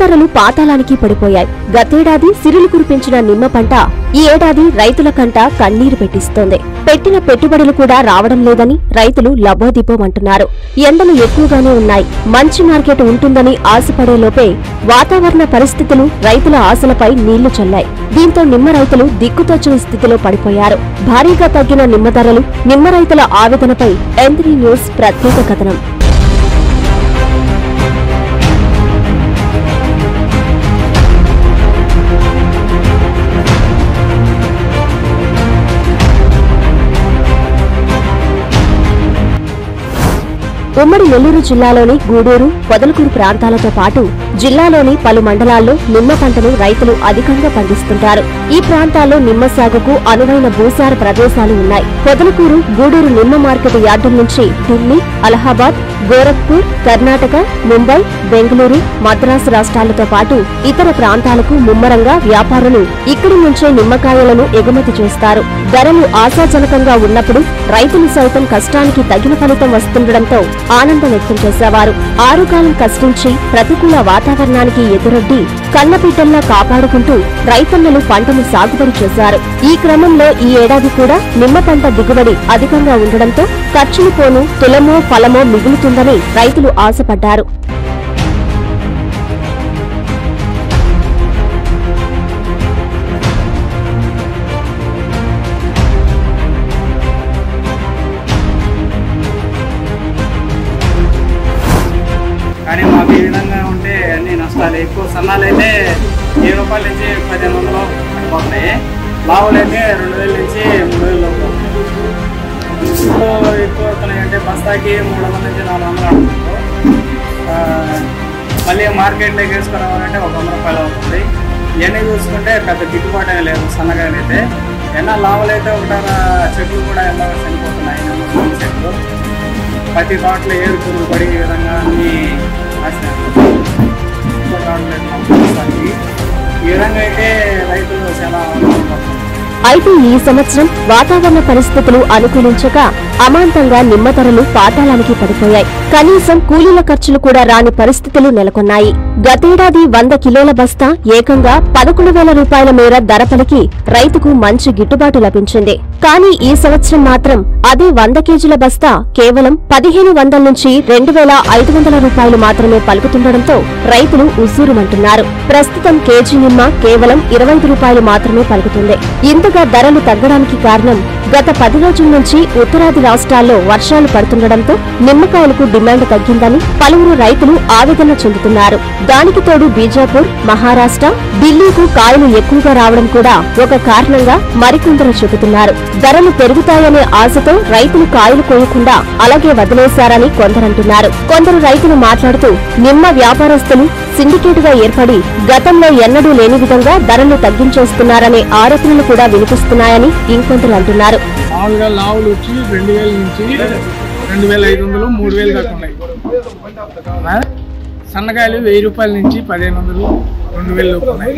ధరలు పాతాళానికి పడిపోయాయి గతేడాది సిరులు కురిపించిన నిమ్మ పంట ఈ ఏడాది రైతుల కంట కన్నీరు పెట్టిస్తోంది పెట్టిన పెట్టుబడులు కూడా రావడం లేదని రైతులు లబోదిబోమంటున్నారు ఎండలు ఎక్కువగానే ఉన్నాయి మంచి మార్కెట్ ఉంటుందని ఆశపడే లోపే వాతావరణ పరిస్థితులు రైతుల ఆశలపై నీళ్లు చల్లాయి దీంతో నిమ్మ రైతులు దిక్కుతోచని స్థితిలో పడిపోయారు భారీగా తగ్గిన నిమ్మ ధరలు నిమ్మ రైతుల ఆవేదనపై ఎంత్రీ న్యూస్ ప్రత్యేక కథనం ఉమ్మడి నెల్లూరు జిల్లాలోని గూడూరు పొదలకూరు ప్రాంతాలతో పాటు జిల్లాలోని పలు మండలాల్లో నిమ్మ పంటను రైతులు అధికంగా పండిస్తుంటారు ఈ ప్రాంతాల్లో నిమ్మ సాగుకు అనువైన భూసార ప్రదేశాలు ఉన్నాయి పొదలకూరు గూడూరు నిమ్మ మార్కెట్ యార్డుల నుంచి ఢిల్లీ అలహాబాద్ గోరఖ్పూర్ కర్ణాటక ముంబై బెంగళూరు మద్రాసు రాష్ట్రాలతో పాటు ఇతర ప్రాంతాలకు ముమ్మరంగా వ్యాపారులు ఇక్కడి నుంచే నిమ్మకాయలను ఎగుమతి చేస్తారు ధరలు ఆశాజనకంగా ఉన్నప్పుడు రైతులు సైతం కష్టానికి తగిన ఫలితం వస్తుండటంతో ఆనందం వ్యక్తం చేసేవారు ఆరుకాలం కష్టించి ప్రతికూల వాతావరణానికి ఎదురొడ్డి కన్నబిడ్డల్లా కాపాడుకుంటూ రైతన్నలు పంటను సాగుబడి చేశారు ఈ క్రమంలో ఈ ఏడాది కూడా నిమ్మ పంట దిగుబడి అధికంగా ఉండడంతో ఖర్చులు పోను తులమో ఫలమో మిగులుతుందని రైతులు ఆశపడ్డారు కానీ మాకు ఈ విధంగా ఉంటే అన్ని నష్టాలు ఎక్కువ సన్నాలు అయితే వెయ్యి రూపాయల నుంచి పదిహేను వందలు పడిపోతున్నాయి లావులు అయితే రెండు వేల నుంచి మూడు వేలు లోపు అవుతున్నాయి. ఎక్కువ ఎక్కువ అవుతున్నాయి అంటే బస్తాకి మూడు వందల నుంచి నాలుగు వందలు అడుగుతున్నారు ఆ, మళ్ళీ మార్కెట్లోకి వేసుకురావాలంటే ఒక వంద రూపాయలు అవుతుంది ఇవన్నీ చూసుకుంటే పెద్ద గిట్టుబాటు ఏమీ లేదు సన్నగానే అయితే ఎన్నో లావులు అయితే ఒకటార చెట్లు కూడా ఎన్నో చనిపోతున్నాయి నిమ్మ చెట్లు ప్రతి తోటలో ఏరు పురుగు పడి ఈ విధంగా అన్ని నాశనం ఇంకో రావట్లేదు మాకు ప్రస్తుతానికి. ఈ విధంగా అయితే రైతులు చాలా ఆనందపడుతున్నారు అయితే ఈ సంవత్సరం వాతావరణ పరిస్థితులు అనుకూలించక అమాంతంగా నిమ్మ ధరలు పాతాళానికి పడిపోయాయి కనీసం కూలీల ఖర్చులు కూడా రాని పరిస్థితులు నెలకొన్నాయి గతేడాది వంద కిలోల బస్తా ఏకంగా పదకొండు వేల రూపాయల మేర ధర పలికి రైతుకు మంచి గిట్టుబాటు లభించింది కానీ ఈ సంవత్సరం మాత్రం అదే వంద కేజీల బస్తా కేవలం పదిహేను వందల నుంచి రెండు వేల ఐదు వందల రూపాయలు మాత్రమే పలుకుతుండటంతో రైతులు ఉస్సూరుమంటున్నారు ప్రస్తుతం కేజీ నిమ్మ కేవలం ఇరవై ఐదు రూపాయలు మాత్రమే పలుకుతుంది ఇంతగా ధరలు తగ్గడానికి కారణం గత పది రోజుల నుంచి ఉత్తరాది రాష్ట్రాల్లో వర్షాలు పడుతుండటంతో నిమ్మకాయలకు డిమాండ్ తగ్గిందని పలువురు రైతులు ఆవేదన చెందుతున్నారు దానికి తోడు బీజాపూర్ మహారాష్ట్ర ఢిల్లీకు కాయలు ఎక్కువగా రావడం కూడా ఒక కారణంగా మరికొందరు చెబుతున్నారు ధరలు పెరుగుతాయనే ఆశతో రైతులు కాయలు కోయకుండా అలాగే వదిలేశారని కొందరంటున్నారు కొందరు రైతులు మాట్లాడుతూ నిమ్మ వ్యాపారస్తులు సిండికేట్ గా ఏర్పడి గతంలో ఎన్నడూ లేని విధంగా ధరలు తగ్గించేస్తున్నారనే ఆరోపణలు కూడా వినిపిస్తున్నాయని ఇంకొందరు అంటున్నారు మామూలుగా లావులు వచ్చి రెండు వేల నుంచి రెండు వేల ఐదు వందలు మూడు వేలు దాకా ఉన్నాయి ఆ? సన్నకాయలు వెయ్యి రూపాయల నుంచి పదిహేను వందలు రెండు వేలు లోపు ఉన్నాయి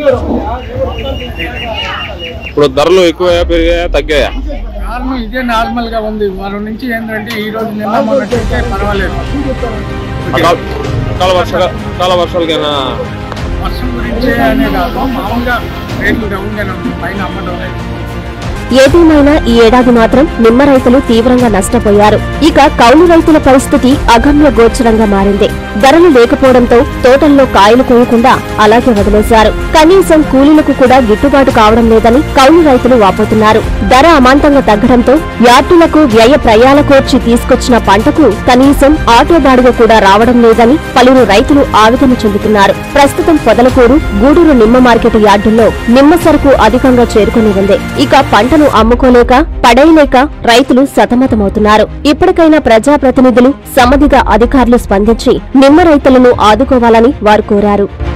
ఇప్పుడు ధరలు ఎక్కువ పెరిగాయా తగ్గాయా కారణం ఇదే నార్మల్ గా ఉంది వారం నుంచి ఏంటంటే ఈ రోజు నిన్న మొన్నట్టయితే పర్వాలేదు అకాల అకాల వర్షాల అకాల వర్షాలకైనా వర్షం గురించే అనే కాదు మామూలుగా రేట్లు డౌన్ గానే ఉంది పైన అమ్మడం లేదు ఏదేమైనా ఈ ఏడాది మాత్రం నిమ్మ రైతులు తీవ్రంగా నష్టపోయారు ఇక కౌలు రైతుల పరిస్థితి అగమ్య గోచరంగా మారింది ధరలు లేకపోవడంతో తోటల్లో కాయలు కోయకుండా అలాగే వదిలేశారు కనీసం కూలీలకు కూడా గిట్టుబాటు కావడం లేదని కౌలు రైతులు వాపోతున్నారు ధర అమాంతంగా తగ్గడంతో యార్డులకు వ్యయ ప్రయాల కోర్చి తీసుకొచ్చిన పంటకు కనీసం ఆటో బాడుగ కూడా రావడం లేదని పలువురు రైతులు ఆవేదన చెందుతున్నారు ప్రస్తుతం పొదలకూరు గూడూరు నిమ్మ మార్కెట్ యార్డుల్లో నిమ్మ సరుకు అధికంగా చేరుకుని ఉంది ఇక పంటను అమ్ముకోలేక పడేయలేక రైతులు సతమతమవుతున్నారు ఇప్పటికైనా ప్రజాప్రతినిధులు సమధిగా అధికారులు స్పందించి నిమ్మ రైతులను ఆదుకోవాలని వారు కోరారు